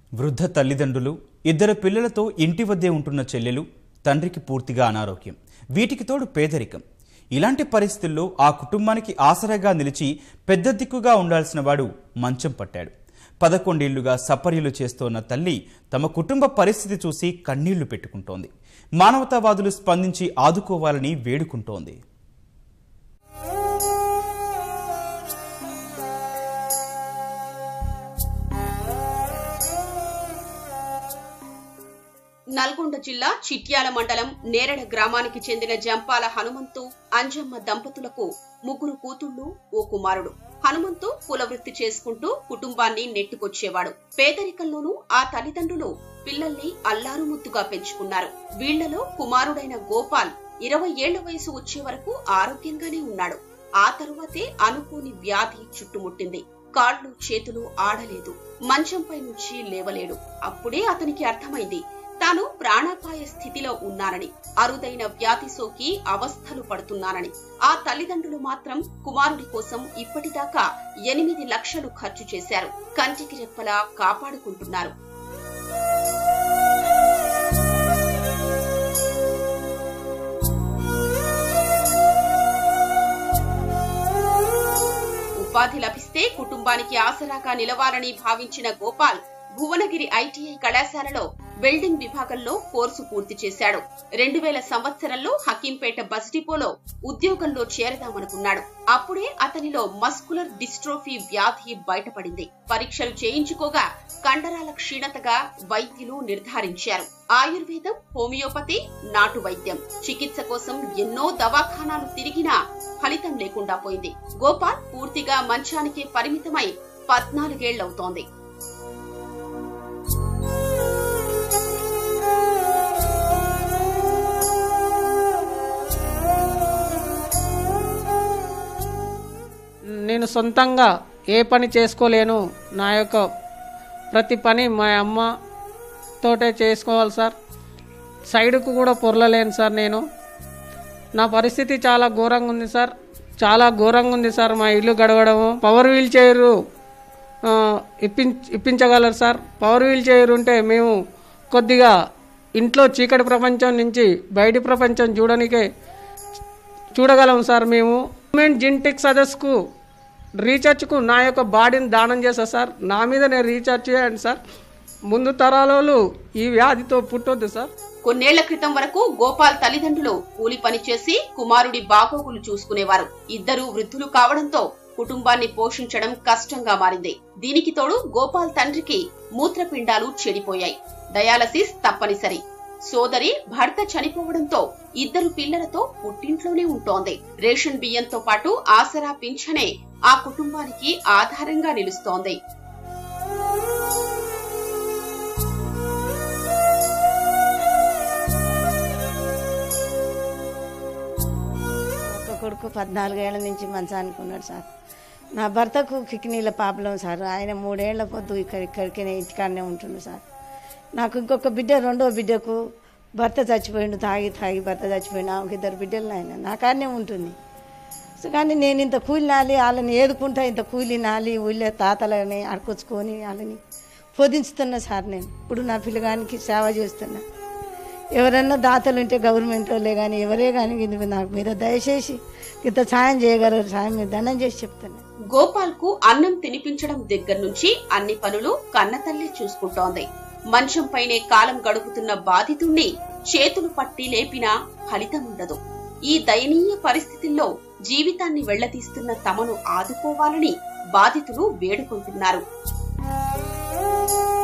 వృద్ధ తల్లిదండ్రులు ఇద్దరు పిల్లలతో ఇంటి వద్దే ఉంటున్న చెల్లెలు తండ్రికి పూర్తిగా అనారోగ్యం వీటికి తోడు పేదరికం ఇలాంటి పరిస్థితుల్లో ఆ కుటుంబానికి ఆసరాగా నిలిచి పెద్ద దిక్కుగా ఉండాల్సిన వాడు మంచం పట్టాడు పదకొండేళ్లుగా సపర్యలు చేస్తోన్న తల్లి తమ కుటుంబ పరిస్థితి చూసి కన్నీళ్లు పెట్టుకుంటోంది మానవతావాదులు స్పందించి ఆదుకోవాలని వేడుకుంటోంది నల్గొండ జిల్లా చిట్యాల మండలం నేరడ గ్రామానికి చెందిన జంపాల హనుమంతు అంజమ్మ దంపతులకు ముగ్గురు కూతుళ్లు ఓ కుమారుడు హనుమంతు కులవృత్తి చేసుకుంటూ కుటుంబాన్ని నెట్టుకొచ్చేవాడు పేదరికంలోనూ ఆ తల్లిదండ్రులు పిల్లల్ని అల్లారుముద్దుగా పెంచుకున్నారు వీళ్లలో కుమారుడైన గోపాల్ ఇరవై ఏళ్ల వయసు వచ్చే వరకు ఆరోగ్యంగానే ఉన్నాడు ఆ తరువాతే అనుకోని వ్యాధి చుట్టుముట్టింది కాళ్ళు చేతులు ఆడలేదు మంచంపై నుంచి లేవలేడు అప్పుడే అతనికి అర్థమైంది తాను ప్రాణాపాయ స్థితిలో ఉన్నానని అరుదైన వ్యాధి సోకి అవస్థలు పడుతున్నానని ఆ తల్లిదండ్రులు మాత్రం కుమారుడి కోసం ఇప్పటిదాకా ఎనిమిది లక్షలు ఖర్చు చేశారు కంటికి రెప్పలా కాపాడుకుంటున్నారు ఉపాధి లభిస్తే కుటుంబానికి ఆసరాగా నిలవాలని భావించిన గోపాల్ భువనగిరి ఐటీఐ కళాశాలలో వెల్డింగ్ విభాగంలో కోర్సు పూర్తి చేశాడు రెండు వేల సంవత్సరంలో హకీంపేట బస్ డిపోలో ఉద్యోగంలో చేరదామనుకున్నాడు అప్పుడే అతనిలో మస్కులర్ డిస్ట్రోఫీ వ్యాధి బయటపడింది పరీక్షలు చేయించుకోగా కండరాల క్షీణతగా వైద్యులు నిర్ధారించారు ఆయుర్వేదం హోమియోపతి నాటు వైద్యం చికిత్స కోసం ఎన్నో దవాఖానాలు తిరిగినా ఫలితం లేకుండా పోయింది గోపాల్ పూర్తిగా మంచానికే పరిమితమై పద్నాలుగేళ్లవుతోంది నేను సొంతంగా ఏ పని చేసుకోలేను నా యొక్క ప్రతి పని మా అమ్మ తోటే చేసుకోవాలి సార్ సైడ్కు కూడా పొరలలేను సార్ నేను నా పరిస్థితి చాలా ఘోరంగా ఉంది సార్ చాలా ఘోరంగా ఉంది సార్ మా ఇల్లు గడవడము పవర్ వీల్ చైర్ ఇప్పించ ఇప్పించగలరు సార్ పవర్ వీల్ చైర్ ఉంటే మేము కొద్దిగా ఇంట్లో చీకటి ప్రపంచం నుంచి బయటి ప్రపంచం చూడనికే చూడగలం సార్ మేము గవర్నమెంట్ జింటెక్ సదస్సుకు రీఛార్జ్కు నా యొక్క బాడీని దానం చేస్తా సార్ నా మీద నేను రీఛార్జ్ చేయండి సార్ ముందు తరాలలో ఈ వ్యాధితో పుట్టొద్దు సార్ కొన్నేళ్ల క్రితం వరకు గోపాల్ తల్లిదండ్రులు కూలి పని చేసి కుమారుడి బాగోగులు చూసుకునేవారు ఇద్దరు వృద్ధులు కావడంతో కుటుంబాన్ని పోషించడం కష్టంగా మారింది దీనికి తోడు గోపాల్ తండ్రికి మూత్రపిండాలు చెడిపోయాయి డయాలసిస్ తప్పనిసరి సోదరి భర్త చనిపోవడంతో ఇద్దరు పిల్లలతో పుట్టింట్లోనే ఉంటోంది రేషన్ బియ్యంతో పాటు ఆసరా పింఛనే ఆ కుటుంబానికి ఆధారంగా నిలుస్తోంది ఒక కొడుకు పద్నాలుగేళ్ల నుంచి మంచానికి ఉన్నాడు సార్ నా భర్తకు కిడ్నీల ప్రాబ్లం సార్ ఆయన మూడేళ్ల పొద్దు ఇక్కడ ఇక్కడికి ఇంటికాడనే ఉంటుండు సార్ నాకు ఇంకొక బిడ్డ రెండో బిడ్డకు భర్త చచ్చిపోయిండు తాగి తాగి భర్త చచ్చిపోయిండు ఆమెకి ఇద్దరు బిడ్డలు ఆయన నా కాడనే ఉంటుంది సో కానీ నేను ఇంత కూలి నాలి వాళ్ళని ఏదుకుంటా ఇంత కూలి నాలి ఊళ్ళో తాతలని అడుకొచ్చుకొని వాళ్ళని పొదించుతున్నా సార్ నేను ఇప్పుడు నా పిల్లగానికి సేవ చేస్తున్నా ఎవరన్నా దాతలు ఉంటే గవర్నమెంట్ వాళ్ళే కానీ ఎవరే కానీ ఇది నాకు మీద దయచేసి ఇంత సాయం చేయగలరు సాయం మీద దండం చేసి చెప్తున్నా గోపాల్ కు అన్నం తినిపించడం దగ్గర నుంచి అన్ని పనులు కన్నతల్లి చూసుకుంటోంది మంచంపైనే కాలం గడుపుతున్న బాధితుణ్ణి చేతులు పట్టి లేపినా ఫలితం ఉండదు ఈ దయనీయ పరిస్థితుల్లో జీవితాన్ని వెళ్లదీస్తున్న తమను ఆదుకోవాలని బాధితులు వేడుకుంటున్నారు